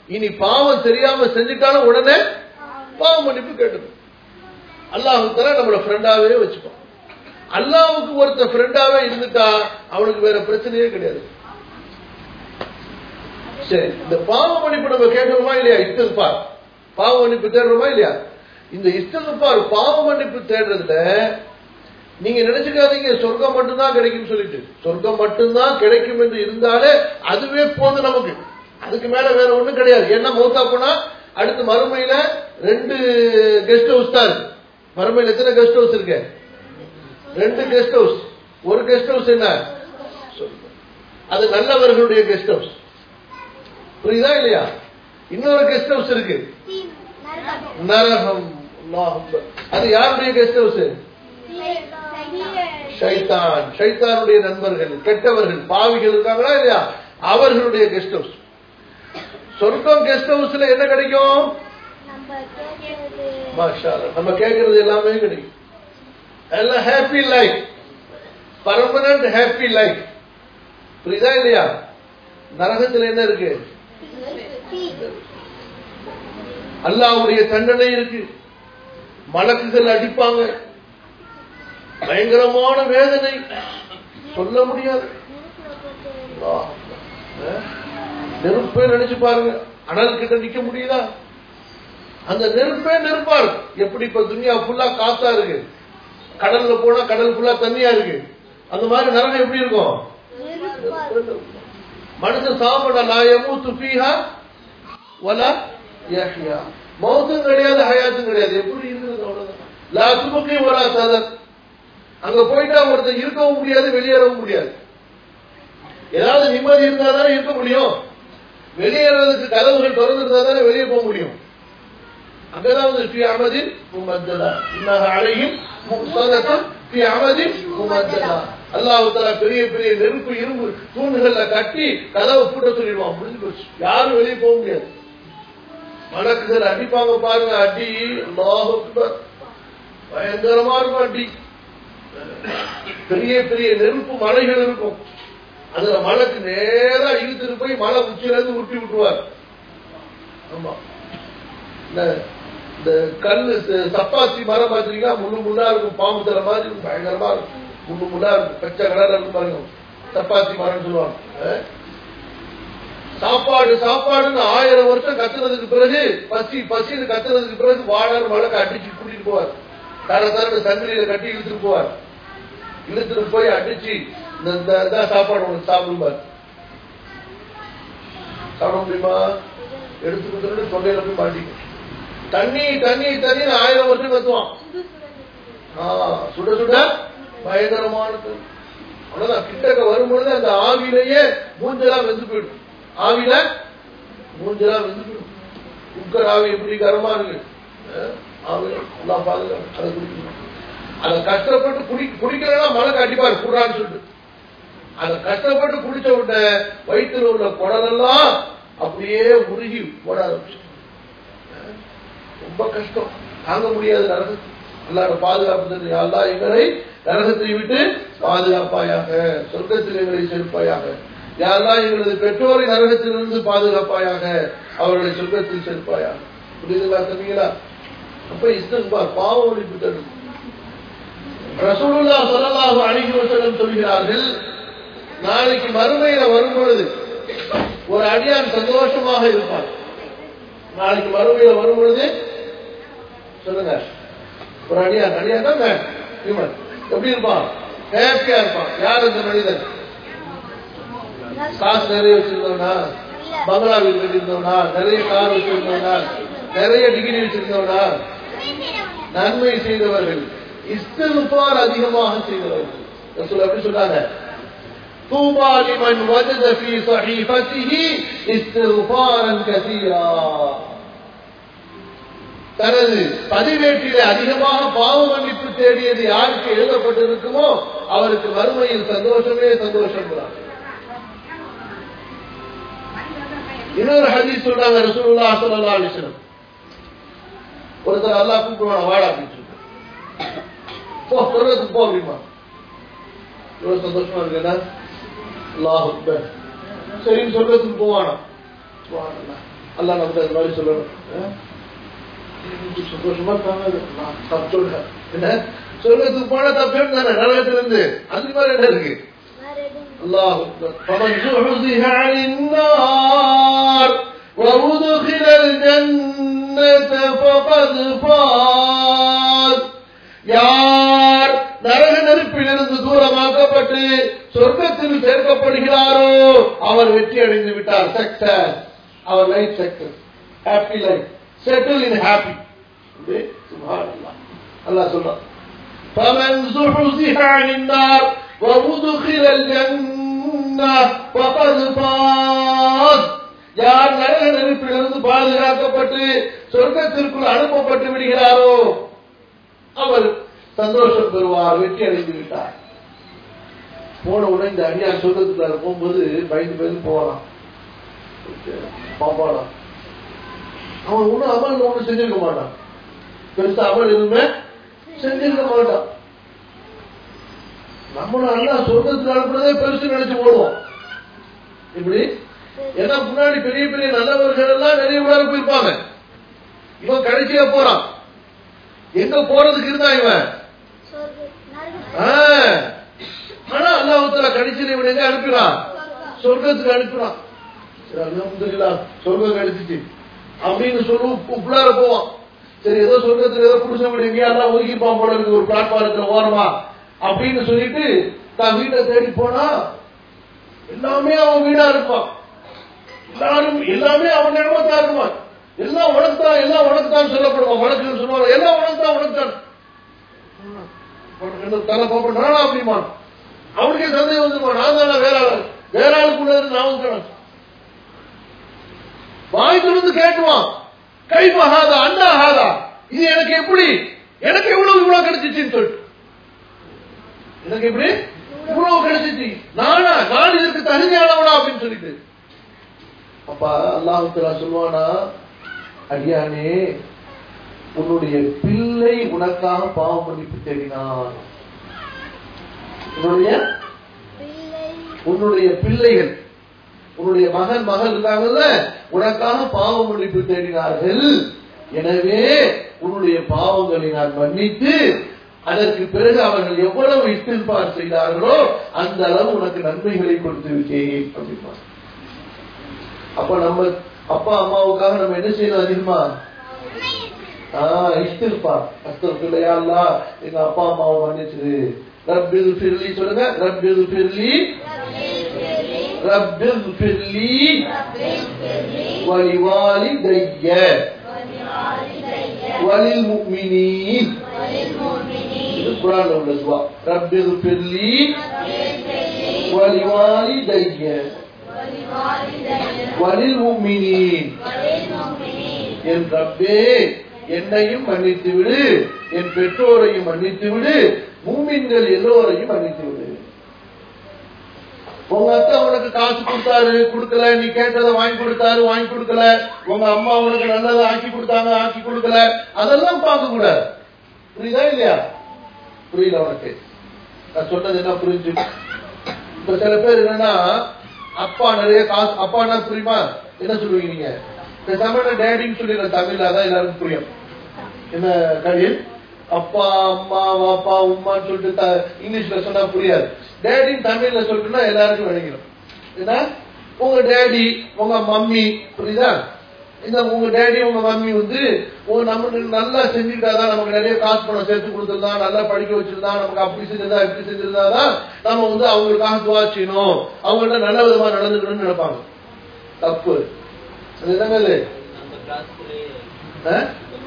இனி பாவம் தெரியாம செஞ்சுட்டாலும் உடனே பாவ மன்னிப்பு கேட்டுக்கணும் அல்லாஹு தஆலா நம்மள ஃப்ரெண்டாவே வச்சுப்போம் அல்லாவுக்கு ஒருத்த ஃப்ரெண்டாவே இருந்துட்டா அவனுக்கு வேற பிரச்சனையே கிடையாது சரி இந்த பாவ மன்னிப்பு நம்ம கேட்கணுமா இல்லையா இஸ்திஃபார் பாவ மன்னிப்பு தேடுறோமா இல்லையா இந்த இஸ்திஃபார் பாவ மன்னிப்பு தேடுறதுல நீங்க நினைச்சுக்காதீங்க சொர்க்கம் மட்டும்தான் கிடைக்கும் சொல்லிட்டு சொர்க்கம் மட்டும்தான் கிடைக்கும் என்று இருந்தாலே அதுவே போதும் நமக்கு அதுக்கு மேல வேற ஒண்ணும் கிடையாது என்ன மௌத்தா போனா அடுத்து மறுமையில ரெண்டு கெஸ்ட் ஹவுஸ் தான் இருக்கு மறுமையில எத்தனை கெஸ்ட் ஹவுஸ் இருக்கு ரெண்டு கெஸ்ட் ஹவுஸ் ஒரு கெஸ்ட் ஹவுஸ் என்ன சொர்க்கம். அது நல்லவர்களுடைய கெஸ்ட் ஹவுஸ் புரியுதா இல்லையா இன்னொரு கெஸ்ட் ஹவுஸ் இருக்கு நரகம் அல்லாஹ் அக்பர். அது யாருடைய கெஸ்ட் ஹவுஸ் ஷைத்தான் ஷைத்தானுடைய நண்பர்கள் கெட்டவர்கள் பாவிகள் இருக்காங்களா இல்லையா அவர்களுடைய கெஸ்ட் ஹவுஸ் சொர்க்கம் கெஸ்ட் ஹவுஸ்ல என்ன கிடைக்கும் மாஷா அல்லாஹ். நம்ம கேட்கறது எல்லாமே கிடைக்கும் எல்லாம் happy life permanent happy life புரியுதா இல்லையா நரகத்துல என்ன இருக்கு அல்லாஹ்வுடைய தண்டனை இருக்கு மலக்குகள் அடிப்பாங்க பயங்கரமான வேதனை சொல்ல முடியாது அல்லாஹ். அஹ்? நெருப்பே நினைச்சு பாருங்க அனல் கிட்ட நிக்க முடியுதா அந்த நெருப்பே நெருப்பா இருக்கு எப்படி இப்ப துனியா ஃபுல்லா காத்தா இருக்கு கடல்ல போனா கடல் ஃபுல்லா தண்ணியா இருக்கு அந்த மாதிரி நரகம் எப்படி இருக்கும் மனுஷன் சாப்பிட நாயமூ துஃபீஹா வலா யஹ்யா மௌத்தும் கிடையாது ஹயாத்தும் கிடையாது எப்படி இருக்குது அவ்வளவுதான் லா துபக்கி வலா சதர் அங்க போயிட்டா ஒருத்தன் இருக்கவும் முடியாது வெளியேறவும் முடியாது ஏதாவது நிம்மதி இருந்தா தானே இருக்க முடியும் வெளியேறதுக்கு கதவுகள் திறந்திருந்தா தானே வெளியே போக முடியும் அங்கதான் வந்து ஃபி அமதின் முமத்தலா இன்னஹ அலைஹிம் முஹ்சனத்துன் ஃபி அமதின் முமத்தலா அல்லாஹ் தஆலா பெரிய பெரிய நெருப்பு இரும்பு தூண்கள்ல கட்டி கதவை பூட்ட சொல்லிடுவான் முடிஞ்சு போச்சு யாரும் வெளியே போக முடியாது மலக்குகள் அடிப்பாங்க பாருங்க அடி அல்லாஹ் அக்பர் பயங்கரமா இருக்கும் அடி பெரிய பெரிய நெருப்பு மலைகள் இருக்கும் அதுல மலைக்கு நேரா இழுத்துட்டு போய் மலை உச்சியில இருந்து உருட்டி விட்டுருவார் ஆமா இந்த இந்த கல்லு ச- சப்பாத்தி மரம் பாத்தீங்கன்னா முள்ளு முள்ளா இருக்கும் பாம்பு தர மாதிரி இருக்கும் பயங்கரமா இருக்கும் முள்ளு முள்ளா இருக்கும் பச்சை கலர்ல இருக்கும் பாருங்க சப்பாத்தி மரம் சொல்லுவாங்க அஹ். சாப்பாடு சாப்பாடுன்னு ஆயிரம் வருஷம் கத்துனதுக்கு பிறகு பசி பசின்னு கத்துனதுக்கு பிறகு வாழார் மழைக்கு அடிச்சு கூட்டிட்டு போவார் தர தர சங்கிலியில கட்டி இழுத்துட்டு போவார் இழுத்துட்டு போய் அடிச்சு இந்த இந்த- இதான் சாப்பாடு உனக்கு சாப்பிடுவார் சாப்பிட முடியுமா எடுத்து கொடுத்துட்டு தொண்டையில போய் மாட்டிக்கும் தண்ணி தண்ணி தண்ணி ஆயிரம் வருஷம் கத்துவான் ஆ, சுட சுட பயங்கரமானது அவ்வளவுதான் கிட்டக்க வரும்பொழுது அந்த ஆவியிலேயே மூஞ்செல்லாம் வெந்து போயிடும் ஆவியில மூஞ்செல்லாம் வெந்து போயிடும் குக்கர் ஆவி எப்படி கரமா இருக்கு அஹ், ஆவி எல்லாம் பாதுகாப்பு அதை குடிக்கணும் அதை கஷ்டப்பட்டு குடி குடிக்கிறனா மழை கட்டிப்பாரு குடுறான்னு சொல்லிட்டு அதை கஷ்டப்பட்டு குடிச்ச உடனே வயிற்றுல உள்ள குடலெல்லாம் அப்படியே உருகி ஓட ஆரம்பிச்சு ரொம்ப கஷ்டம் தாங்க முடியாது நரகத்து அல்லாட பாதுகாப்பு தந்து அல்லா எங்களை நரகத்தை விட்டு பாதுகாப்பாயாக சொர்க்கத்தில் எங்களை சேர்ப்பாயாக யாரெல்லாம் எங்களது பெற்றோரை நரகத்திலிருந்து பாதுகாப்பாயாக அவர்களை சொர்க்கத்தில் சேர்ப்பாயாக புரியுதுங்களா தம்பிங்களா அப்ப இஸ்தன்பார் பாவ ஒழிப்பு தரும் ரசூலுல்லா ஸல்லல்லாஹு அலைஹி வஸல்லம் சொல்கிறார்கள் நாளைக்கு மறுமையில வரும் பொழுது ஒரு அடியான் சந்தோஷமாக இருப்பான் நாளைக்கு மறுமையில வரும் பொழுது சொல்லுங்க ஒரு அடியான் அடியான் தாங்க இவன் எப்படி இருப்பான் ஹேப்பியா இருப்பான் யார் அந்த மனிதன் காசு நிறைய வச்சிருந்தவனா பங்களா வீடு கட்டியிருந்தவனா நிறைய கார் வச்சிருந்தவனா நிறைய டிகிரி வச்சிருந்தவனா நன்மை செய்தவர்கள் இஸ்திஃபார் அதிகமாக செய்தவர்கள் ரசூல் எப்படி சொன்னாங்க طوبى لمن وجد في صحيفته استغفارا كثيرا தனது பதிவேட்டிலே அதிகமாக பாவ மன்னிப்பு தேடியது யாருக்கு எழுதப்பட்டிருக்குமோ அவருக்கு மறுமையில் சந்தோஷமே சந்தோஷம் இன்னொரு ஹதீஸ் சொல்றாங்க ரசூலுல்லாஹ் ஸல்லல்லாஹு அலைஹி வஸல்லம் ஒருத்தர் அல்லாஹ் கூப்பிடுவான் வாடா அப்படின்னு சொல்லிட்டு போ சொல்றதுக்கு போ அப்படிமா எவ்வளவு சந்தோஷமா இருக்குல்ல அல்லாஹ் அக்பர் சரின்னு சொல்றதுக்கு போவானா சுப்ஹானல்லாஹ். அல்லாஹ் நமக்கு அது மாதிரி சொல்லணும் அஹ்? இன்னைக்கு சந்தோஷமா இருக்காங்க நான் தப்பு சொல்றேன் என்ன சொர்க்கத்துக்கு போனா தப்பு தானே நரகத்துல இருந்து அது மாதிரி என்ன இருக்கு الله أكبر فمن زحزح عن النار وأدخل الجنة فقد فاز யார் நரக நெருப்பிலிருந்து தூரமாக்கப்பட்டு சொர்க்கத்தில் சேர்க்கப்படுகிறாரோ அவர் வெற்றி அடைந்து விட்டார் சக்சஸ் அவர் life success happy life settle in happy அல்லாஹ் சொல்றான் فمن زحزح عن النار وأدخل الجنة فقد فاز யார் நரக நெருப்பிலிருந்து பாதுகாக்கப்பட்டு சொர்க்கத்திற்குள் அனுப்பப்பட்டு விடுகிறாரோ அவர் சந்தோஷம் பெறுவார் வெற்றி அடைந்து விட்டார் போன உடனே இந்த அடியார் சொர்க்கத்துக்குள்ள போகும்போது பயந்து பயந்து போகலாம் பாப்பாலாம் அவன் ஒன்றும் அமல் ஒன்றும் செஞ்சிருக்க மாட்டான் பெருசா அமல் எதுவுமே செஞ்சிருக்க மாட்டான் நம்மள நல்லா சொர்க்கத்துக்கு அனுப்புறதே பெருசு நினைச்சு போடுவோம் இப்படி ஏன்னா முன்னாடி பெரிய பெரிய நல்லவர்கள் எல்லாம் நிறைய உள்ளார போயிருப்பாங்க இவன் கடைசியா போறான் எங்க போறதுக்கு இருந்தா இவன் ஆ. ஆனா அல்லாஹத்துல கடைசியில் இவன் எங்க அனுப்பினான் சொர்க்கத்துக்கு அனுப்பினான் சரி அல்ஹம்துலில்லாஹ் சொர்க்கம் கிடைச்சிச்சு அப்படின்னு சொல்லி உள்ளார போவான் சரி ஏதோ சொர்க்கத்துல ஏதோ புடிச்ச வீடு எங்கேயா எல்லாம் ஒதுக்கிப்பான் போல இருக்கு ஒரு பிளாட்பாரத்துல ஓரமா அப்படின்னு சொல்லிட்டு தான் வீட்டை தேடி போனா எல்லாமே அவன் வீடா இருப்பான் எல்லாரும் எல்லாமே அவன் இடமா இருப்பான் எல்லாம் உனக்குதான் எல்லாம் உனக்குதான் சொல்லப்படுவான் உனக்குன்னு சொல்லுவாங்க எல்லாம் உனக்குதான் உனக்குதான் உனக்கு தலை பாப்ப நானா அப்படிமா அவனுக்கே சந்தேகம் வந்துருமா நான் தானே வேற ஆளு வேற ஆளுக்குள்ள இருந்து நான் வந்து வாய் திறந்து கேட்டுவான் கை மகாதா அண்ணா ஆகாதா இது எனக்கு எப்படி எனக்கு எவ்வளவு இவ்வளவு கிடைச்சிச்சுன்னு சொல்லிட்டு எனக்கு எப்படி இவ்வளவு கிடைச்சிச்சு நானா நான் இதற்கு தகுதியானவனா அப்படின்னு சொல்லிட்டு அப்ப அல்லாஹுத்தலா சொல்லுவானா அடியானே உன்னுடைய பிள்ளை உனக்காக பாவ மன்னிப்பு தேடினான் உன்னுடைய உன்னுடைய பிள்ளைகள் உன்னுடைய மகன் மகள் இருக்காங்கல்ல உனக்காக பாவ மன்னிப்பு தேடினார்கள் எனவே உன்னுடைய பாவங்களை நான் மன்னித்து அதற்கு பிறகு அவர்கள் எவ்வளவு இஸ்தில்பார் செய்தார்களோ அந்த அளவு உனக்கு நன்மைகளை கொடுத்து விட்டேன் அப்படின்னா அப்ப நம்ம அப்பா அம்மாவுக்காக நம்ம என்ன செய்யணும் அதிகமா ஆஹ் இஸ்தில்பார் அஸ்தபில்லையா அல்லா எங்க அப்பா அம்மாவை மன்னிச்சிரு ரப்பில் ஃபிர்லி சொல்லுங்க ரப்பில் ஃபிர்லி ரப்பில் ஃபிர்லி வலிவாலி தைய வலில் முக்மினீன் இது குரான்ல உள்ள துவா ரப்பில் ஃபிர்லி வலிவாலி தைய வலில் முக்மினீன் என் ரப்பே என்னையும் மன்னித்து விடு என் பெற்றோரையும் மன்னித்து விடு மூமின்கள் எல்லோரையும் மன்னித்து விடு உங்க அத்தா உனக்கு காசு கொடுத்தாரு கொடுக்கல நீ கேட்டதை வாங்கி கொடுத்தாரு வாங்கி கொடுக்கல உங்க அம்மா உனக்கு நல்லதை ஆக்கி கொடுத்தாங்க ஆக்கி கொடுக்கல அதெல்லாம் பார்க்க கூடாது புரியுதா இல்லையா புரியல உனக்கு நான் சொன்னது என்ன புரிஞ்சு இப்ப சில பேர் என்னன்னா அப்பா நிறைய காசு அப்பான்னா புரியுமா என்ன சொல்லுவீங்க நீங்க பேசாம டேடின்னு சொல்லிடுற தமிழ்ல அதான் எல்லாருக்கும் புரியும் என்ன கடில் அப்பா அம்மா அப்பா உம்மான்னு சொல்லிட்டு த- இங்கிலீஷ்ல சொன்னா புரியாது டேடின்னு தமிழ்ல சொல்லிட்டுனா எல்லாருக்கும் விளங்கிடும் என்ன உங்க டேடி உங்க மம்மி புரியுதா இந்த உங்க டேடி உங்க மம்மி வந்து ஓ நம்ம நல்லா செஞ்சுட்டாதான் நமக்கு நிறைய காசு பணம் சேர்த்து கொடுத்திருந்தா நல்லா படிக்க வச்சிருந்தா நமக்கு அப்படி செஞ்சிருந்தா இப்படி செஞ்சிருந்தாதான் நம்ம வந்து அவங்களுக்காக துவா செய்யணும் அவங்கள்ட்ட நல்ல விதமா நடந்துக்கணும்னு நினைப்பாங்க தப்பு அது என்னங்க இது ஆ?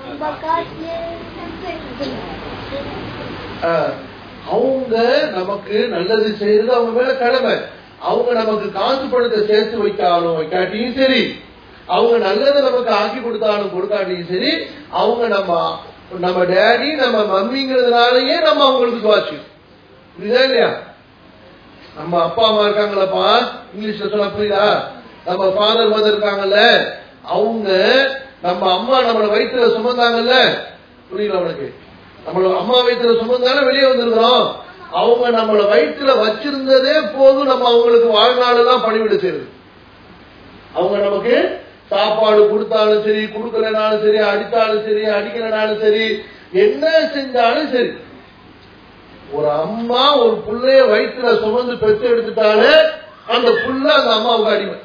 ஆ. அவங்க நமக்கு நல்லது செய்யறது அவங்க மேல கடமை அவங்க நமக்கு காசு பணத்தை சேர்த்து வைக்காலும் வைக்காட்டியும் சரி அவங்க நல்லதை நமக்கு ஆக்கி கொடுத்தாலும் கொடுக்காட்டியும் சரி அவங்க நம்ம நம்ம டேடி நம்ம மம்மிங்கிறதுனாலயே நம்ம அவங்களுக்கு துவாச்சு புரியுதா இல்லையா நம்ம அப்பா அம்மா இருக்காங்களப்பா இங்கிலீஷ்ல சொன்னா புரியுதா நம்ம ஃபாதர் மதர் இருக்காங்கல்ல அவங்க நம்ம அம்மா நம்மள வயிற்றுல சுமந்தாங்கல்ல புரியல உனக்கு நம்மள அம்மா வயிற்றுல சுமந்தாலும் வெளியே வந்திருக்கிறோம் அவங்க நம்மள வயிற்றுல வச்சிருந்ததே போதும் நம்ம அவங்களுக்கு வாழ்நாளெல்லாம் பணிவிட செய்யுது அவங்க நமக்கு சாப்பாடு கொடுத்தாலும் சரி கொடுக்கலனாலும் சரி அடித்தாலும் சரி அடிக்கலனாலும் சரி என்ன செஞ்சாலும் சரி ஒரு அம்மா ஒரு புள்ளைய வயிற்றுல சுமந்து பெற்று எடுத்துட்டாலே அந்த புள்ள அந்த அம்மாவுக்கு அடிமை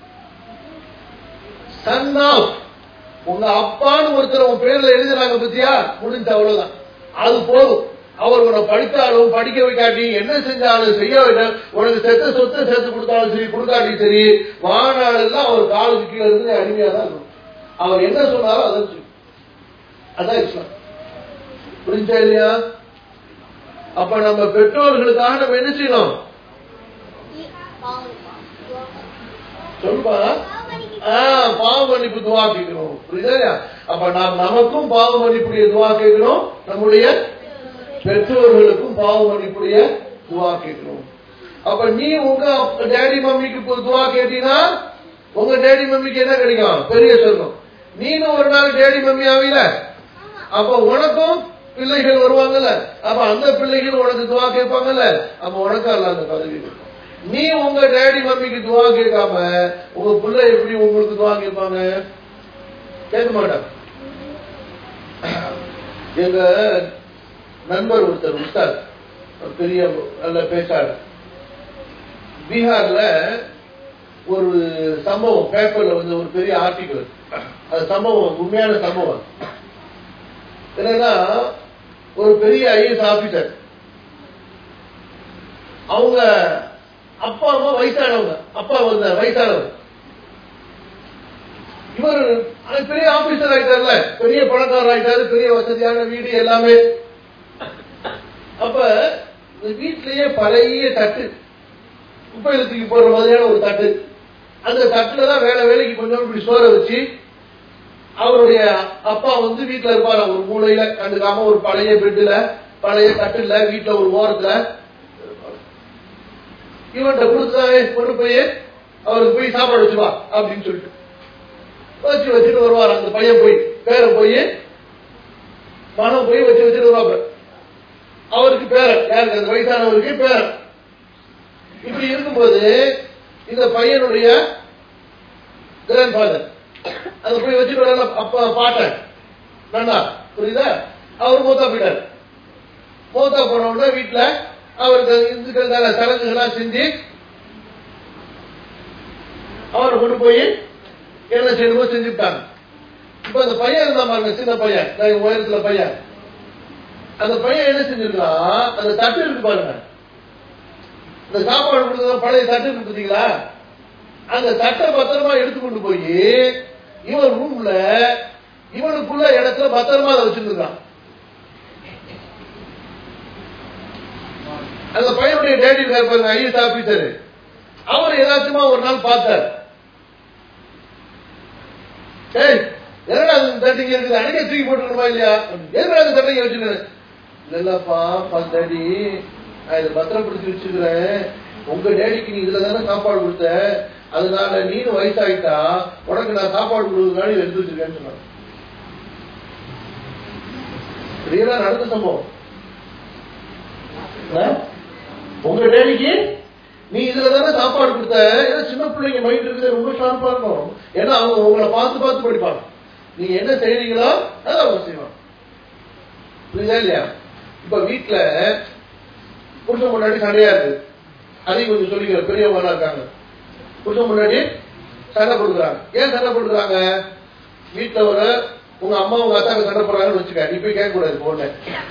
சன் ஆஃப் உங்க அப்பான்னு ஒருத்தர் உன் பேர்ல எழுதுறாங்க பத்தியா முடிஞ்ச அவ்வளவுதான் அது போதும் அவர் உன்னை படித்தாலும் படிக்க வைக்காட்டி என்ன செஞ்சாலும் செய்ய வைக்க உனக்கு செத்த சொத்தை சேர்த்து கொடுத்தாலும் சரி கொடுக்காட்டி சரி வாழ்நாளெல்லாம் அவர் காலுக்கு கீழே இருந்து அடிமையா தான் இருக்கும் அவர் என்ன சொன்னாலும் அதான் செய்யும் அதான் இஸ்லாம் புரிஞ்சா இல்லையா அப்ப நம்ம பெற்றோர்களுக்காக நம்ம என்ன செய்யணும் சொல்லுப்பா ஆஹ் பாவ மன்னிப்பு துவா கேட்கணும் புரியுதா இல்லையா? அப்ப நாம் நமக்கும் பாவ மன்னிப்புடைய துவா கேட்கணும் நம்முடைய பெற்றோர்களுக்கும் பாவ மன்னிப்புடைய துவா கேட்கணும் அப்ப நீ உங்க டேடி மம்மிக்கு இப்போ துவா கேட்டீங்கன்னா உங்க டேடி மம்மிக்கு என்ன கிடைக்கும் பெரிய சொர்க்கம் நீனும் ஒரு நாள் டேடி மம்மி ஆவீல அப்ப உனக்கும் பிள்ளைகள் வருவாங்கல்ல அப்ப அந்த பிள்ளைகள் உனக்கு துவா கேட்பாங்கல்ல அப்ப உனக்கு அல்ல அந்த பதவி இருக்கும் நீ உங்க டேடி மம்மிக்கு துவா கேட்காம உங்க பிள்ளை எப்படி உங்களுக்கு துவா கேட்பாங்க கேட்க மாட்டாங்க எங்க நண்பர் ஒருத்தர் உஸ்தாத் ஒரு பெரிய நல்ல பேச்சாளர் பீகார்ல ஒரு சம்பவம் பேப்பர்ல வந்து ஒரு பெரிய ஆர்டிகல் அது சம்பவம் உண்மையான சம்பவம் என்னன்னா ஒரு பெரிய ஐஎஸ் ஆபீசர் அவங்க அப்பா அம்மா வயசானவங்க அப்பா வந்து வயசானவர் இவர் அது பெரிய ஆபீசர் ஆயிட்டார்ல பெரிய பணக்காரர் ஆயிட்டாரு பெரிய வசதியான வீடு எல்லாமே அப்ப இந்த வீட்லயே பழைய தட்டு குப்பையில தூக்கி போடுற மாதிரியான ஒரு தட்டு அந்த தட்டுல தான் வேலை வேலைக்கு கொஞ்சம் இப்படி சோற வச்சு அவருடைய அப்பா வந்து வீட்டுல இருப்பாரு ஒரு மூலையில கண்டுக்காம ஒரு பழைய பெட்டுல பழைய கட்டுல வீட்டுல ஒரு ஓரத்துல இவன்கிட்ட கொடுத்தா கொண்டு போய் அவருக்கு போய் சாப்பாடு வச்சு வா அப்படின்னு சொல்லிட்டு வச்சு வச்சுட்டு வருவார் அந்த பையன் போய் பேரன் போய் மனம் போய் வச்சு வச்சுட்டு வருவாங்க அவருக்கு பேரன் யாருக்கு அந்த வயசானவருக்கு பேரன் இப்படி இருக்கும்போது இந்த பையனுடைய கிராண்ட் ஃபாதர் அதை போய் வச்சுட்டு வர அப்பா பாட்டன் நன்னா புரியுதா அவர் மூத்தா போயிட்டார் மூத்தா போன உடனே வீட்டுல அவருக்கு இந்துக்கள் சடங்குகள்லாம் செஞ்சு அவரை கொண்டு போய் என்ன செய்யணுமோ செஞ்சுட்டாங்க இப்ப அந்த பையன் இருந்தா பாருங்க சின்ன பையன் நான் உயரத்துல பையன் அந்த பையன் என்ன செஞ்சிருக்கான் அந்த தட்டு இருக்கு பாருங்க இந்த சாப்பாடு கொடுத்த பழைய தட்டு இருக்கு பாத்தீங்களா அந்த தட்டை பத்திரமா எடுத்து கொண்டு போய் இவன் ரூம்ல இவனுக்குள்ள இடத்துல பத்திரமா அதை வச்சிருக்கான் அந்த பையனுடைய டேடி இருக்காரு பாருங்க ஐஎஸ் ஆபீசர் அவர் ஏதாச்சுமா ஒரு நாள் பார்த்தார் ஏய் என்னடா அந்த தட்டிங்க இருக்குது அன்னைக்கே தூக்கி போட்டுருமா இல்லையா எதுடா அந்த தட்டிங்க வச்சுருக்கேன் இல்லப்பா பத்தடி நான் இதை பத்திரப்படுத்தி வச்சுக்கிறேன் உங்க டேடிக்கு நீ இதுல தானே சாப்பாடு கொடுத்த அதனால நீனும் வயசாயிட்டா உனக்கு நான் சாப்பாடு கொடுக்கறதுனால எடுத்து வச்சிருக்கேன்னு சொன்னாங்க ரியலா நடந்த சம்பவம் ஆ? உங்க டேடிக்கு நீ இதுல தானே சாப்பாடு கொடுத்த ஏன்னா சின்ன பிள்ளைங்க மைண்ட் இருக்குது ரொம்ப ஷார்ப்பா இருக்கும் ஏன்னா அவங்க உங்களை பார்த்து பார்த்து படிப்பாங்க நீங்க என்ன செய்றீங்களோ அதை அவங்க செய்வாங்க புரியுதா இல்லையா இப்ப வீட்டுல புருஷன் முன்னாடி சண்டையா இருக்கு அதையும் கொஞ்சம் சொல்லிக்கிற பெரியவங்க இருக்காங்க புருஷன் முன்னாடி சண்டை கொடுக்குறாங்க ஏன் சண்டை கொடுக்குறாங்க வீட்டுல ஒரு உங்க அம்மா உங்க அத்தாக்கு சண்டை போடுறாங்கன்னு வச்சுக்க நீ போய் கேட்க கூடாது போன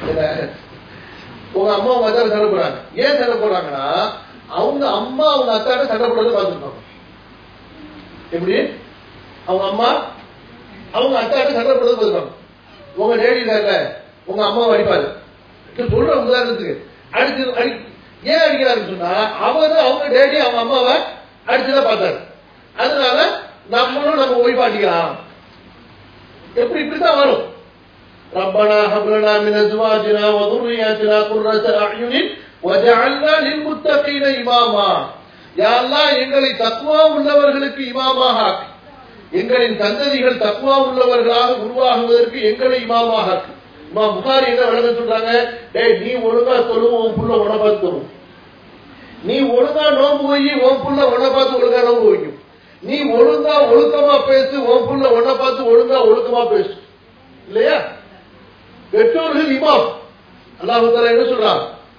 உங்க அம்மா உங்க அத்தாக்கு சண்டை போடுறாங்க ஏன் சண்டை போடுறாங்கன்னா அவங்க அம்மா அவங்க அத்தாட்ட சண்டை போடுறத பார்த்துருப்பாங்க எப்படி அவங்க அம்மா அவங்க அத்தாட்ட சண்டை போடுறது பார்த்துருப்பாங்க உங்க டேடி இருக்காங்க உங்க அம்மாவை அடிப்பாரு இது சொல்ற உதாரணத்துக்கு அடிச்சு அடி ஏன் அடிக்கிறாருன்னு சொன்னா அவரு அவங்க டேடி அவங்க அம்மாவை அடிச்சுதான் பார்த்தாரு அதனால நம்மளும் நம்ம போய் பாட்டிக்கலாம் எப்படி இப்படித்தான் வரும் ربنا هب لنا من ازواجنا وذرياتنا قرة اعين وجعلنا للمتقين اماما யா அல்லாஹ் எங்களை தக்வா உள்ளவர்களுக்கு இமாமாக ஆக்கு எங்களின் சந்ததிகள் தக்வா உள்ளவர்களாக உருவாகுவதற்கு எங்களை இமாமாக ஆக்கு இமா புகாரி என்ன விளங்க சொல்றாங்க டேய் நீ ஒழுங்கா சொல்லுவோம் உன் புள்ள உன பார்த்து தரும் நீ ஒழுங்கா நோம்பு போய் உன் புள்ள உன பார்த்து ஒழுங்கா நோம்பு வைக்கும் நீ ஒழுங்கா ஒழுக்கமா பேசு உன் புள்ள உன்னை பார்த்து ஒழுங்கா ஒழுக்கமா பேசு இல்லையா பெற்றோர்கள் இமாம் அல்லாஹு தஆலா என்ன சொல்றான்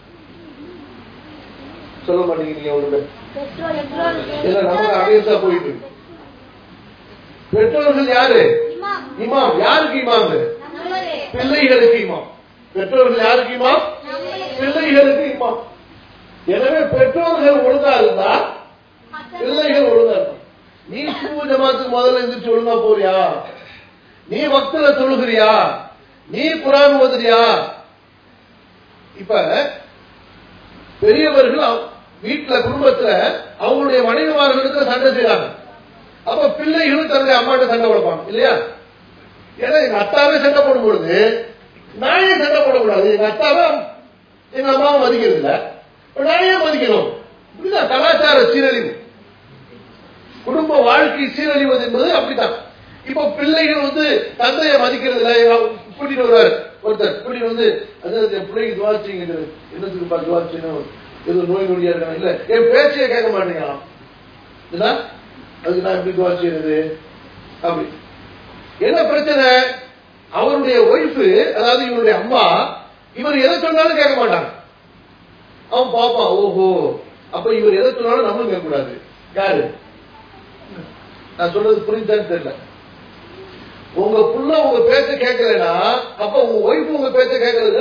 சொல்ல மாட்டேங்கிறீங்க அவரோட இல்ல நமக்கு அகைன்ஸ்டா போயிட்டு இருக்கு. பெற்றோர்கள் யாரு இமாம் யாருக்கு இமாம் பிள்ளைகளுக்கு இமாம் பெற்றோர்கள் யாருக்கு இமாம் பிள்ளைகளுக்கு இமாம் எனவே பெற்றோர்கள் ஒழுங்கா இருந்தா பிள்ளைகள் ஒழுங்கா இருக்கும் நீ சுபு ஜமாத்துக்கு முதல்ல எந்திரிச்சு ஒழுங்கா போறியா நீ பக்தல தொழுகிறியா நீ குரான் ஓதுறியா இப்ப பெரியவர்கள் அவ- வீட்டுல குடும்பத்துல அவங்களுடைய மனைவிமார்களுக்கு சண்டை செய்யறாங்க அப்ப பிள்ளைகளும் தன்னுடைய அம்மாட்ட சண்டை போடுப்பாங்க இல்லையா ஏன்னா எங்க அத்தாவே சண்டை போடும் பொழுது நான் ஏன் சண்டை போடக்கூடாது எங்க அத்தாவை எங்க அம்மாவை மதிக்கிறது இல்ல இப்ப நான் ஏன் மதிக்கணும் இப்படிதான் கலாச்சார சீரழிவு குடும்ப வாழ்க்கை சீரழிவது என்பது அப்படித்தான் இப்போ பிள்ளைகள் வந்து தந்தையை மதிக்கிறது இல்லை எங்க அப்பா கூட்டிட்டு வருவாரு ஒருத்தர் கூட்டிட்டு வந்து அது என் பிள்ளைக்கு துவாச்சிங்க என்னத்துக்கு பா துவாச்சின்னு ஏதோ நோய் நொடியா இருக்காங்க இல்ல என் பேச்சையே கேட்க மாட்டேங்கிறான் இதுனா அதுக்கு நான் எப்படி துவா செய்யறது அப்படி என்ன பிரச்சனை அவருடைய ஒய்ஃப் அதாவது இவருடைய அம்மா இவர் எதை சொன்னாலும் கேட்க மாட்டாங்க அவன் பாப்பான் ஓஹோ அப்ப இவர் எதை சொன்னாலும் நம்மளும் கேட்க கூடாது யாரு நான் சொல்றது புரிஞ்சான்னு தெரியல உங்க புள்ள உங்க பேச்ச கேட்கலனா அப்ப உங்க ஒய்ஃப் உங்க பேச்ச கேட்கறது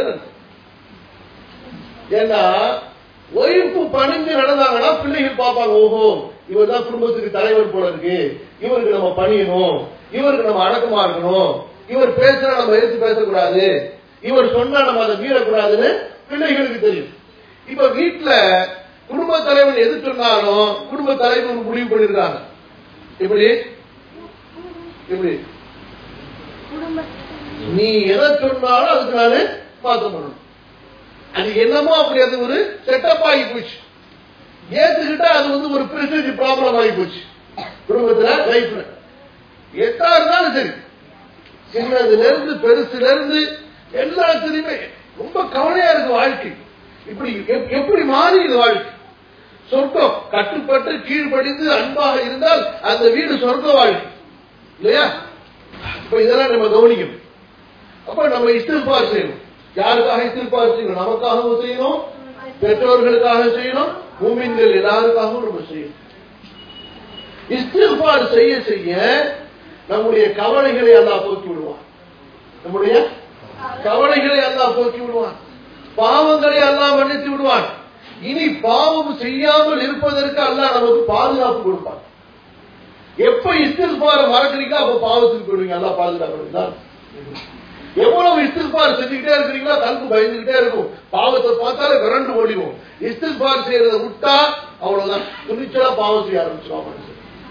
ஏன்னா ஒய்ஃப் பணிஞ்சு நடந்தாங்கன்னா பிள்ளைகள் பார்ப்பாங்க ஓஹோ இவர் தான் குடும்பத்துக்கு தலைவர் போல இருக்கு இவருக்கு நம்ம பணியணும் இவருக்கு நம்ம அடக்கமா இருக்கணும் இவர் பேசுனா நம்ம எதிர்த்து பேசக்கூடாது இவர் சொன்னா நம்ம அதை மீறக்கூடாதுன்னு பிள்ளைகளுக்கு தெரியும் இப்ப வீட்டுல குடும்ப தலைவன் எது சொன்னாலும் குடும்ப தலைவர் முடிவு பண்ணிருக்காங்க எப்படி எப்படி நீ எதை சொன்னாலும் அதுக்கு நானு மாற்றம் பண்ணணும் அது என்னமோ அப்படி அது ஒரு செட்டப் ஆகி போச்சு ஏத்துக்கிட்டா அது வந்து ஒரு பிரஸ்டேஜ் ப்ராப்ளம் ஆகி போச்சு குடும்பத்துல லைஃப்ல எத்தா இருந்தாலும் சரி சின்னதுல இருந்து பெருசுல இருந்து எல்லாத்துலயுமே ரொம்ப கவலையா இருக்கு வாழ்க்கை இப்படி எப்- எப்படி மாறிடுது வாழ்க்கை சொர்க்கம் கட்டுப்பட்டு கீழ்ப்படிந்து அன்பாக இருந்தால் அந்த வீடு சொர்க்க வாழ்க்கை இல்லையா இப்ப இதெல்லாம் நம்ம கவனிக்கணும் அப்ப நம்ம இஸ்தில்பார் செய்யணும் யாருக்காக இஸ்தில்பார் செய்யணும் நமக்காகவும் செய்யணும் பெற்றோர்களுக்காக செய்யணும் மூமின்கள் எல்லாருக்காகவும் நம்ம செய்யணும் இஸ்தில்பார் செய்ய செய்ய நம்முடைய கவலைகளை எல்லாம் போக்கி விடுவான் நம்முடைய கவலைகளை எல்லாம் போக்கி விடுவான் பாவங்களை எல்லாம் மன்னித்து விடுவான் இனி பாவம் செய்யாமல் இருப்பதற்கு அல்லாஹ் நமக்கு பாதுகாப்பு கொடுப்பான் எப்ப இஸ்தில்பார மறக்கிறீங்களோ அப்ப பாவத்துக்கு போயிடுவீங்க எல்லாம் பாதுகாப்பு தான் எவ்வளவு இஸ்தில்பார் செஞ்சுக்கிட்டே இருக்கிறீங்களோ கல்பு பயந்துகிட்டே இருக்கும் பாவத்தை பார்த்தாலே விரண்டு ஓடிவோம் இஸ்தில்பார் செய்யறதை விட்டா அவ்வளவுதான் துணிச்சலா பாவம் செய்ய ஆரம்பிச்சிடும் மனுஷன்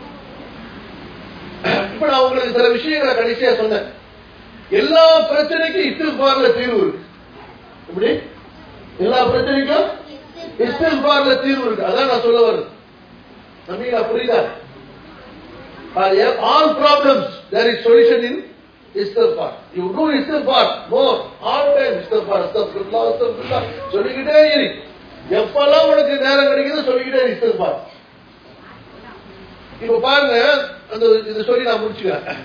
இப்ப நான் உங்களுக்கு சில விஷயங்களை கடைசியா சொன்னேன் எல்லா பிரச்சனைக்கும் இஸ்தில்பார்ல தீர்வு இருக்கு இப்படி எல்லா பிரச்சனைக்கும் இஸ்தில்பார்ல தீர்வு இருக்கு அதான் நான் சொல்ல வருது நம்பிக்கா புரியுதா all problems there is solution in istighfar you do istighfar more all time istighfar astaghfirullah astaghfirullah சொல்லிக்கிட்டே இரு எப்பெல்லாம் உனக்கு நேரம் கிடைக்குதோ சொல்லிக்கிட்டே இரு istighfar இப்ப பாருங்க அந்த இது சொல்லி நான் முடிச்சுக்கிறேன்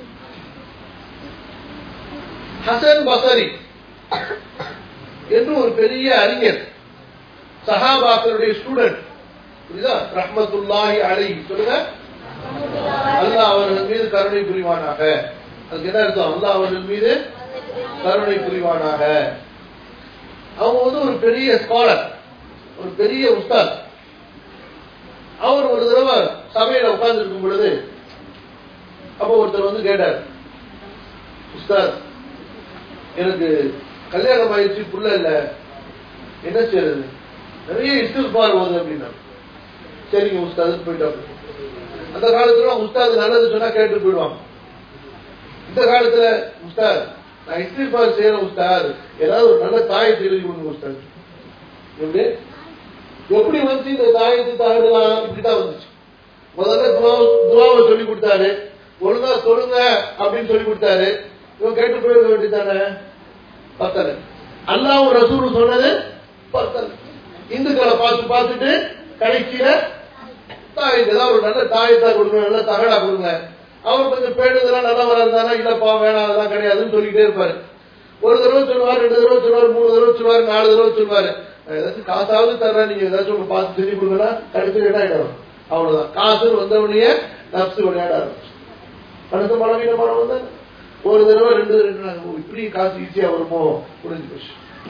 ஹசன் பசரி என்று ஒரு பெரிய அறிஞர் சஹாபாக்களுடைய ஸ்டூடெண்ட் புரியுதா ரஹ்மத்துல்லாஹி அலைஹி சொல்லுங்க அல்லாஹ் அவர்கள் மீது கருணை புரிவானாக அதுக்கு என்ன அர்த்தம் அல்லாஹ் அவர்கள் மீது கருணை புரிவானாக அவங்க வந்து ஒரு பெரிய ஸ்காலர் ஒரு பெரிய உஸ்தாத் அவர் ஒரு தடவை சபையில உட்கார்ந்து இருக்கும் பொழுது அப்ப ஒருத்தர் வந்து கேட்டார் உஸ்தாத் எனக்கு கல்யாணம் ஆயிடுச்சு புள்ள இல்ல என்ன செய்யறது நிறைய இஸ்திஃபார் ஓது அப்படின்னா சரிங்க உஸ்தாதுன்னு போயிட்டாங்க அந்த காலத்துல உஸ்தாது நல்லது சொன்னா கேட்டு போயிடுவாங்க இந்த காலத்துல உஸ்தாத் நான் இஸ்திஃபார் செய்யறேன் உஸ்தாத் ஏதாவது ஒரு நல்ல தாயத்தை எழுதி கொடுங்க உஸ்தாத் எப்படி எப்படி வந்து இந்த தாயத்து தாயிடலாம் இப்படிதான் வந்துச்சு முதல்ல துவா- துவாவை சொல்லி கொடுத்தாரு ஒழுங்கா சொல்லுங்க அப்படின்னு சொல்லி கொடுத்தாரு இவன் கேட்டு போயிருக்க வேண்டியதானே பத்தல அல்லாவும் ரசூலும் சொன்னது பத்தல இந்துக்களை பார்த்து பார்த்துட்டு கடைசியில தாயத்து ஏதாவது ஒரு நல்ல தாயத்தா கொடுங்க நல்ல தகடா கொடுங்க அவர் கொஞ்சம் பேடுதெல்லாம் நல்லவரா இருந்தானா இல்லப்பா வேணாம் அதெல்லாம் கிடையாதுன்னு சொல்லிட்டே இருப்பாரு ஒரு தடவை சொல்லுவார் ரெண்டு தடவை சொல்லுவார் மூணு தடவை சொல்லுவார் நாலு தடவை சொல்லுவாரு ஏதாச்சும் காசாவது தர்றேன் நீங்க ஏதாச்சும் ஒன்று பார்த்து செஞ்சு கொடுங்கன்னா கடைசி என்ன ஆயிடும் அவ்வளவுதான் காசு வந்தவனையே நப்சு விளையாட ஆரம்பிச்சு அடுத்த பலவீன மரம் வந்து ஒரு தடவை ரெண்டு ரெண்டு நாள், ஓ, இப்படி காசு ஈஸியா வருமோ முடிஞ்சு போச்சு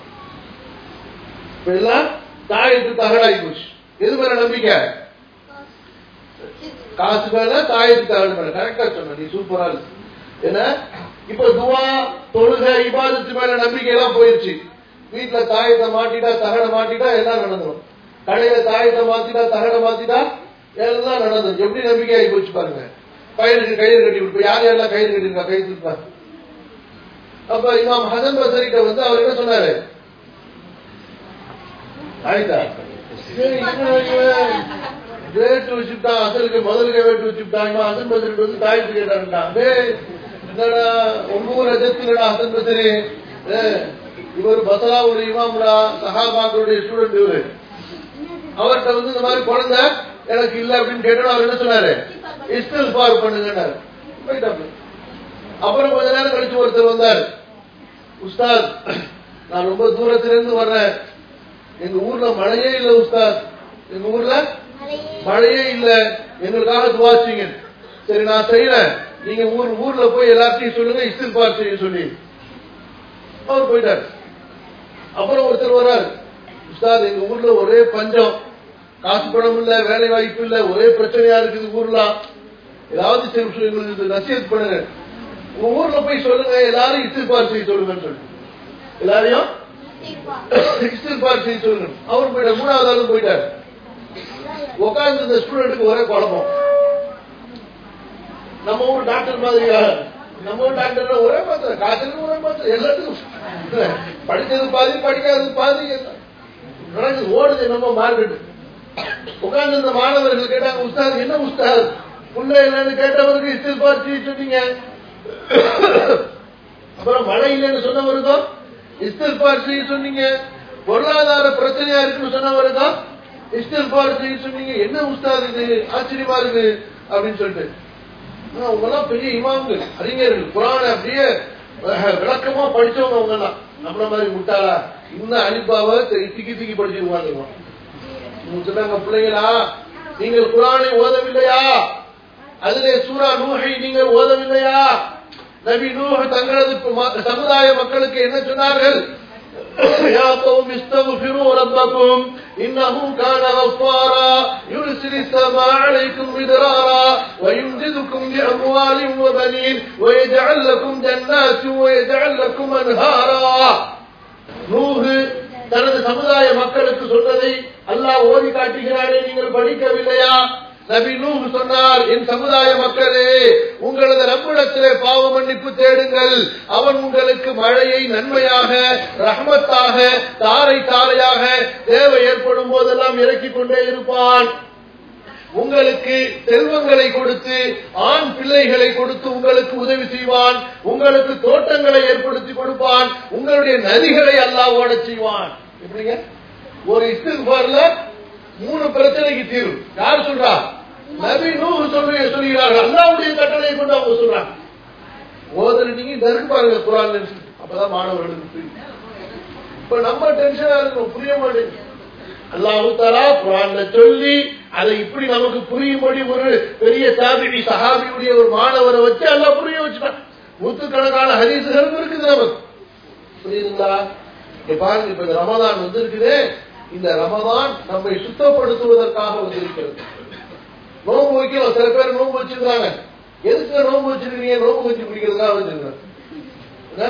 இப்ப எல்லாம் தாயத்து தகடாகி போச்சு எது மேல நம்பிக்கை காசு மேல தாயத்து தகடு மேல கரெக்டா சொன்ன நீ சூப்பரா இருக்கு ஏன்னா இப்ப துவா தொழுகை இபாதத்து மேல நம்பிக்கை எல்லாம் போயிருச்சு வீட்டுல தாயத்தை மாட்டிட்டா தகட மாட்டிட்டா எல்லாம் நடந்துடும் கடையில தாயத்தை மாத்திட்டா தகட மாத்திட்டா எல்லாம் நடந்தது எப்படி நம்பிக்கை ஆகி போச்சு பாருங்க கயிறுக்கு கயிறு கட்டி விட்டு யார் யாரெல்லாம் கயிறு கட்டிருக்கா கயிறு இருக்கா அப்ப இமாம் ஹசன் பசரிட்ட வந்து அவர் என்ன சொன்னாரு ஆயிட்டா வேட்டு வச்சுட்டான் அசலுக்கு முதலுக்கு வேட்டு வச்சுட்டான் இவன் ஹசன் பசரிட்டு வந்து தாயத்து கேட்டான்ட்டான் டேய், என்னடா உங்க ஊர் எதிர்த்துலடா ஹசன் பசரி ஏய், இவர் பசலாவுடைய இமாமுடா சஹாபாக்களுடைய ஸ்டூடெண்ட் இவரு அவர்கிட்ட வந்து இந்த மாதிரி குழந்தை எனக்கு இல்ல அப்படின்னு கேட்டோம் அவர் என்ன சொன்னாரு இஸ்டில் ஃபார் பண்ணுங்கன்னாரு போயிட்டாப்ல. அப்புறம் கொஞ்ச நேரம் கழிச்சு ஒருத்தர் வந்தார் உஸ்தாத் நான் ரொம்ப தூரத்துல இருந்து வர்றேன் எங்க ஊர்ல மழையே இல்ல உஸ்தாத் எங்க ஊர்ல மழையே இல்ல எங்களுக்காக துவாச்சிங்க சரி நான் செய்யறேன் நீங்க ஊர் ஊர்ல போய் எல்லாத்தையும் சொல்லுங்க இஸ்டில் ஃபார் செய்ய சொல்லி அவர் போயிட்டார் அப்புறம் ஒருத்தர் வர்றார் உஸ்தாத் எங்க ஊர்ல ஒரே பஞ்சம் காசு பணம் இல்ல வேலை வாய்ப்பு இல்ல ஒரே பிரச்சனையா இருக்குது ஊர்ல ஏதாவது சரி சொல்லி எங்களுக்கு நசியத் பண்ணுங்க உங்க ஊர்ல போய் சொல்லுங்க எல்லாரும் இஸ்திஃபார் செய்ய சொல்லுங்கன்னு சொல்லி எல்லாரையும் இஸ்திஃபார் செய்ய சொல்லுங்க அவர் போயிட்டார் மூணாவது ஆளும் போயிட்டார் உட்கார்ந்து இந்த ஸ்டூடெண்ட்டுக்கு ஒரே குழப்பம் நம்ம ஊர் டாக்டர் மாதிரியா நம்ம ஊர் டாக்டர் ஒரே மாத்திரம் காய்ச்சலுக்கு ஒரே மாத்திரம் எல்லாத்துக்கும் படிச்சது பாதி படிக்காதது பாதி எல்லாம் நடக்குது ஓடுது நம்ம மார்க்கெட் உட்கார்ந்து இந்த மாணவர்கள் கேட்டாங்க உஸ்தாத் என்ன உஸ்தாத் புள்ள என்னன்னு கேட்டவருக்கு இஸ்தில் பார்த்து சொன்னீங்க அப்புறம் மழை இல்லைன்னு சொன்னவருக்கோ இஸ்தில் பார்த்து சொன்னீங்க பொருளாதார பிரச்சனையா இருக்குன்னு சொன்னவருக்கோ இஸ்தில் பார்த்து சொன்னீங்க என்ன உஸ்தாத் இது ஆச்சரியமா இருக்கு அப்படின்னு சொல்லிட்டு ஆனா, அவங்க எல்லாம் பெரிய இமாம்கள் அறிஞர்கள் குரான அப்படியே அஹ், விளக்கமா படிச்சவங்க அவங்க எல்லாம் நம்மள மாதிரி முட்டாளா இன்னும் அலிப்பாவை திக்கி திக்கி படிச்சிருவாங்க இவங்க சொன்னாங்க பிள்ளைங்களா நீங்கள் குரானை ஓதவில்லையா அதிலே சூரா நூஹை நீங்கள் ஓதவில்லையா நபி நூஹ் தங்களது ம- சமுதாய மக்களுக்கு என்ன சொன்னார்கள் يا قوم استغفروا ربكم إنه كان غفارا يرسل السماء عليكم مدرارا ويمددكم بأموال وبنين ويجعل لكم جنات ويجعل لكم أنهارا நூறு தனது சமுதாய மக்களுக்கு சொன்னதை அல்லாஹ் ஓதி காட்டுகிறாரே நீங்கள் படிக்கவில்லையா நபி நூஹ் சொன்னார் என் சமுதாய மக்களே உங்களது ரப்பிடத்திலே பாவ மன்னிப்பு தேடுங்கள் அவன் உங்களுக்கு மழையை நன்மையாக ரஹ்மத்தாக தாரை தாரையாக தேவை ஏற்படும் போதெல்லாம் இறக்கிக் கொண்டே இருப்பான் உங்களுக்கு செல்வங்களை கொடுத்து ஆண் பிள்ளைகளை கொடுத்து உங்களுக்கு உதவி செய்வான் உங்களுக்கு தோட்டங்களை ஏற்படுத்தி கொடுப்பான் உங்களுடைய நதிகளை அல்லாஹ் ஓடச் செய்வான் எப்படிங்க ஒரு இஸ்திஃபார்ல மூணு பிரச்சனைக்கு தீர்வு யார் சொல்றா நபி நூஹ் சொல்லி சொல்கிறார்கள் அல்லாஹ்வுடைய கட்டளையை கொண்டு அவங்க சொல்றாங்க ஓதுறீங்க இந்த இருக்கு பாருங்க குரான் அப்பதான் மாணவர்களுக்கு புரியும் இப்ப நம்ம டென்ஷனா இருக்கணும் புரிய மாட்டேங்குது அல்லாஹு தாலா குரான்ல சொல்லி அதை இப்படி நமக்கு புரியும்படி ஒரு பெரிய சாபிடி சஹாபியுடைய ஒரு மாணவரை வச்சு அல்லாஹ் புரிய வச்சுட்டான் நூத்துக்கணக்கான ஹதீசுகளும் இருக்குது நமக்கு புரியுதுங்களா இங்க பாருங்க இப்ப இந்த ரமதான் வந்து இருக்குது இந்த ரமதான் நம்மை சுத்தப்படுத்துவதற்காக வந்திருக்கிறது நோன்பு வைக்கிறோம் சில பேர் நோன்பு வச்சிருக்காங்க எதுக்கு நோன்பு வச்சிருக்கீங்க நோன்பு வச்சு பிடிக்கிறதுக்காக வச்சிருக்காங்க என்ன?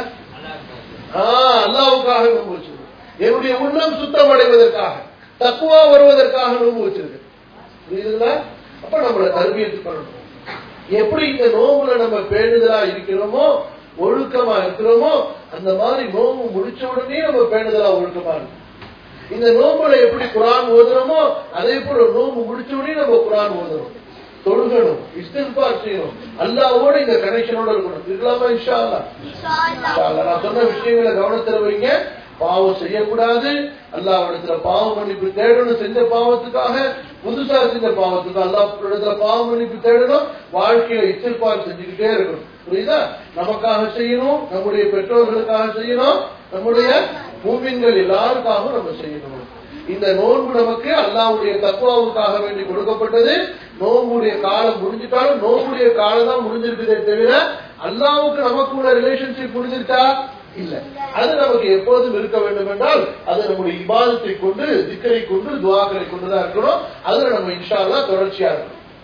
ஆ, அல்லாவுக்காக நோன்பு வச்சிருக்கோம் என்னுடைய உள்ளம் சுத்தம் அடைவதற்காக தக்குவா வருவதற்காக நோன்பு வச்சிருக்கு புரியுதுங்களா அப்ப நம்மள தர்பியத்து பண்ணணும் எப்படி இந்த நோம்புல நம்ம பேணுதலா இருக்கிறோமோ ஒழுக்கமா இருக்கிறோமோ அந்த மாதிரி நோம்பு முடிச்ச உடனே நம்ம பேணுதலா ஒழுக்கமா இருக்கும் இந்த நோம்புல எப்படி குரான் ஓதுறோமோ அதே போல நோம்பு முடிச்ச உடனே நம்ம குரான் ஓதணும் தொழுகணும் இஸ்திஃபார் செய்யணும் அல்லாவோட இந்த கனெக்ஷனோட இருக்கணும் இருக்கலாமா இன்ஷா அல்லாஹ் இன்ஷா அல்லாஹ். நான் சொன்ன விஷயங்களை கவனத்தில் வைங்க பாவம் செய்யக்கூடாது அல்லாஹ்விடத்துல பாவ மன்னிப்பு தேடணும் செஞ்ச பாவத்துக்காக புதுசா செஞ்ச பாவத்துக்கு அல்லாஹ் இடத்துல பாவ மன்னிப்பு தேடணும் வாழ்க்கையில இச்சிற்பாடு செஞ்சுக்கிட்டே இருக்கணும் புரியுதா நமக்காக செய்யணும் நம்முடைய பெற்றோர்களுக்காக செய்யணும் நம்முடைய பூமின்கள் எல்லாருக்காகவும் நம்ம செய்யணும் இந்த நோன்பு நமக்கு அல்லாவுடைய தத்துவாவுக்காக வேண்டி கொடுக்கப்பட்டது நோம்புடைய காலம் முடிஞ்சிட்டாலும் நோம்புடைய காலம் தான் முடிஞ்சிருக்குதே தவிர அல்லாவுக்கு நமக்குள்ள ரிலேஷன்ஷிப் முடிஞ்சிருச்சா இல்ல அது நமக்கு எப்போதும் இருக்க வேண்டும் என்றால் அது நம்முடைய இபாதத்தை கொண்டு திக்கரை கொண்டு துவாக்களை கொண்டுதான் இருக்கணும் அதுல நம்ம இன்ஷா அல்லாஹ் தொடர்ச்சியா இருக்கணும்